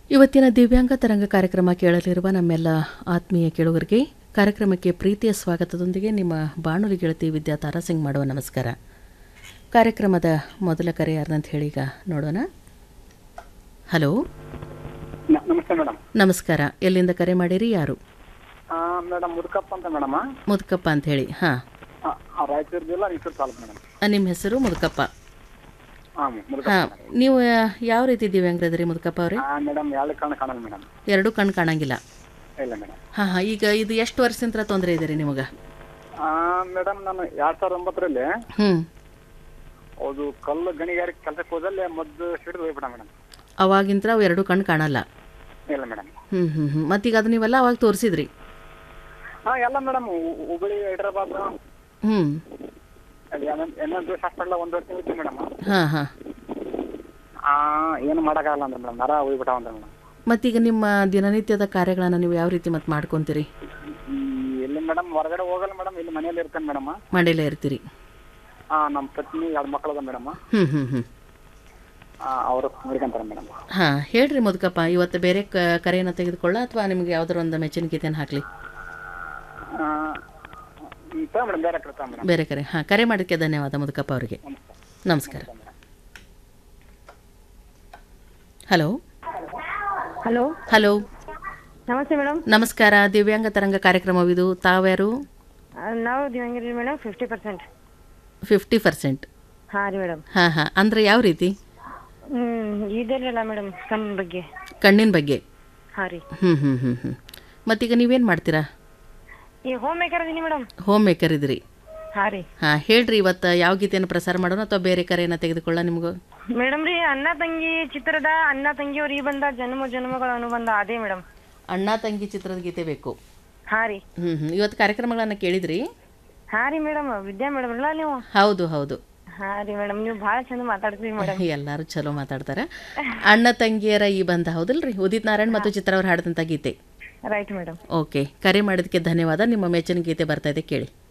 ಇವತ್ತಿನ ದಿವ್ಯಾಂಗ ತರಂಗ ಕಾರ್ಯಕ್ರಮ ಕೇಳಲಿರುವ ನಮ್ಮೆಲ್ಲ ಆತ್ಮೀಯ ಕೇಳುಗರಿಗೆ ಕಾರ್ಯಕ್ರಮಕ್ಕೆ ಪ್ರೀತಿಯ ಸ್ವಾಗತದೊಂದಿಗೆ ನಿಮ್ಮ ಬಾನುಲಿ ಗೆಳತಿ ವಿದ್ಯಾ ತಾರಾಸಿಂಗ್ ಮಾಡುವ ನಮಸ್ಕಾರ ಕಾರ್ಯಕ್ರಮದ ಮೊದಲ ಕರೆ ಯಾರ್ದಂತ ಹೇಳಿ ಈಗ ನೋಡೋಣ ಹಲೋ ನ- ನಮಸ್ತೆ ಮೇಡಮ್ ನಮಸ್ಕಾರ ಎಲ್ಲಿಂದ ಕರೆ ಮಾಡಿರಿ ಯಾರು ಮೇಡಮ್ ಮುದುಕಪ್ಪ ಅಂತ ಮೇಡಮ್ ಮುದುಕಪ್ಪ ಅಂತ ಹೇಳಿ ಹಾಂ ರಾಯಚೂರು ಜಿಲ್ಲಾ ರಾಯಚೂರು ತಾಲೂಕು ಮೇಡಮ್ ನಿಮ್ಮ ಹೆಸರು ಮುದುಕಪ್ಪ ಹಾಂ ಮುದುಕಪ್ಪ ಹಾಂ ನೀವು ಆ, ಯಾವ ರೀತಿ ದಿವ್ಯಾಂಗರದ್ರಿ ಮುದುಕಪ್ಪ ಅವರೇ ಹಾಂ ಮೇಡಮ್ ಎರಡು ಕಣ್ಣು ಕಾಣಲ್ಲ ಮೇಡಮ್ ಎರಡೂ ಕಣ್ಣು ಕಾಣಂಗಿಲ್ಲ ಇಲ್ಲ ಮೇಡಮ್ ಹಾಂ ಹಾಂ ಈಗ ಇದು ಎಷ್ಟು ವರ್ಷದಿಂದ ತೊಂದರೆ ಇದೆ ರೀ ನಿಮಗೆ ಮೇಡಮ್ ನಾನು ಎರಡು ಸಾವಿರದ ಒಂಬತ್ತರಲ್ಲಿ ಹ್ಞೂ ಅದು ಕಲ್ಲು ಗಣಿಗಾರಿಕೆ ಕೆಲಸಕ್ಕೆ ಹೋದಲ್ಲಿ ಮದ್ದು ಹಿಡಿದು ಹೋಗ್ಬಿಡ ಮೇಡಮ್ ಅವಾಗಿಂತ್ರ ಅವು ಎರಡೂ ಕಣ್ಣು ಕಾಣಲ್ಲ ಇಲ್ಲ ಮೇಡಮ್ ಹ್ಞೂ ಹ್ಞೂ ಹ್ಞೂ ಮತ್ತೀಗ ಅದು ನೀವೆಲ್ಲ ಅವಾಗ ತೋರಿಸಿದ್ರಿ ಹಾಂ ಎಲ್ಲ ಮೇಡಮ್ ಹುಬ್ಬಳ್ಳಿ ಹೈದ್ರಾಬಾದ್ ಹ್ಞೂ ಇನ್ನೊಂದು ದಿವಸ ಹಾಸ್ಪಿಟ್ಲ ಒಂದು ವರ್ಷ ಇತ್ತು ಮೇಡಮ್ ಹಾಂ ಹಾಂ ಏನು ಮಾಡೋಕ್ಕಾಗಲ್ಲ ಅಂದ್ರೆ ಮೇಡಮ್ ನರ ಹೋಗ್ಬಿಟ್ಟಾವ ಅಂದ್ರೆ ಮೇಡಮ್ ಮತ್ತೀಗ ನಿಮ್ಮ ದಿನನಿತ್ಯದ ಕಾರ್ಯಗಳನ್ನು ನೀವು ಯಾವ ರೀತಿ ಮತ್ತೆ ಮಾಡ್ಕೊತೀರಿ ಎಲ್ಲಿ ಮೇಡಮ್ ಹೊರಗಡೆ ಹೋಗಲ್ಲ ಮೇಡಮ್ ಇಲ್ಲಿ ಮನೇಲಿ ಇರ್ತೇನೆ ಮೇಡಮ್ ಮಾಡೇಲೇ ಇರ್ತೀರಿ ಹಾಂ ನಮ್ಮ ಪತ್ನಿ ಎರಡು ಮಕ್ಕಳದ ಮೇಡಮ್ ಹ್ಞೂ ಹ್ಞೂ ಹ್ಞೂ ಅವರು ನೋಡ್ಕೊಂತಾರೆ ಮೇಡಮ್ ಹಾಂ ಹೇಳ್ರಿ ಮುದುಕಪ್ಪ ಇವತ್ತು ಬೇರೆ ಕ ಕರೆಯನ್ನು ತೆಗೆದುಕೊಳ್ಳ ಅಥವಾ ನಿಮಗೆ ಯಾವ್ದಾರ ಒಂದು ಮೆಚ್ಚಿನ ಗೀತೆಯನ್ನು ಹಾಕಲಿ ಮೇಡಮ್ ಬೇರೆ ಕಡೆ ಮೇಡಮ್ ಬೇರೆ ಕರೆ ಹಾಂ ಕರೆ ಮಾಡೋಕ್ಕೆ ಧನ್ಯವಾದ ಮುದುಕಪ್ಪ ಅವರಿಗೆ ನಮಸ್ಕಾರ ಹಲೋ ಹಲೋ ಹಲೋ ನಮಸ್ತೆ ಮೇಡಮ್ ನಮಸ್ಕಾರ ದಿವ್ಯಾಂಗ ತರಂಗ ಕಾರ್ಯಕ್ರಮವಿದು ತಾವ್ಯಾರು ನಾವು ದಿವಂಗಿರಿ madam fifty percent fifty percent ಹಾಂ ರೀ ಮೇಡಮ್ ಹಾಂ ಹಾಂ ಅಂದರೆ ಯಾವ ರೀತಿ ಹ್ಞೂ ಇದೆಲ್ಲ ಮೇಡಮ್ ಕಮ್ ಬಗ್ಗೆ ಕಣ್ಣಿನ ಬಗ್ಗೆ ಹಾಂ ರೀ ಹ್ಞೂ ಹ್ಞೂ ಹ್ಞೂ ಹ್ಞೂ ಮತ್ತೀಗ ನೀವೇನು ಮಾಡ್ತೀರಾ ಈ ಹೋಮ್ ಮೇಕರ್ ಅದೀನಿ ಮೇಡಮ್ ಹೋಮ್ ಮೇಕರ್ ಇದ್ರಿ ಹಾಂ ರೀ ಹಾಂ ಹೇಳ್ರಿ ಇವತ್ತು ಯಾವ ಗೀತೆಯನ್ನು ಪ್ರಸಾರ ಮಾಡೋಣ ಅಥವಾ ಬೇರೆ ಕರೆಯನ್ನು ತೆಗೆದುಕೊಳ್ಳ ನಿಮಗೂ ಮೇಡಮ್ ರೀ ಅಣ್ಣ ತಂಗಿ ಚಿತ್ರದ ಅಣ್ಣ ತಂಗಿಯವ್ರು ಈ ಬಂದ ಜನ್ಮ ಜನ್ಮಗಳ ಅನುಬಂಧ ಅದೇ ಮೇಡಮ್ ಅಣ್ಣ ತಂಗಿ ಚಿತ್ರದ ಗೀತೆ ಬೇಕು ಹಾಂ ರೀ ಹ್ಞೂ ಹ್ಞೂ ಇವತ್ತು ಕಾರ್ಯಕ್ರಮಗಳನ್ನು ಕೇಳಿದ್ರಿ ಹಾಂ ರೀ ಮೇಡಮ್ ವಿದ್ಯಾ ಮೇಡಮ್ ಅಲ್ಲ ನೀವು ಹೌದು ಹೌದು ಹಾಂ ರೀ ಮೇಡಮ್ ನೀವು ಭಾಳ ಚಂದ ಮಾತಾಡ್ತೀರಿ ಮೇಡಮ್ ಎಲ್ಲರೂ ಚಲೋ ಮಾತಾಡ್ತಾರೆ ಅಣ್ಣ ತಂಗಿಯರ ಈ ಬಂಧ ಹೌದಲ್ರಿ ಉದಿತ್ ನಾರಾಯಣ್ ಮತ್ತು ಚಿತ್ರ ಅವ್ರು ಹಾಡಿದಂಥ ಗೀತೆ ರೈಟ್ ಮೇಡಮ್ ಓಕೆ ಕರೆ ಮಾಡಿದ್ದಕ್ಕೆ ಧನ್ಯವಾದ ನಿಮ್ಮ ಮೆಚ್ಚಿನ ಗೀತೆ ಬರ್ತಾ ಇದೆ ಕೇಳಿ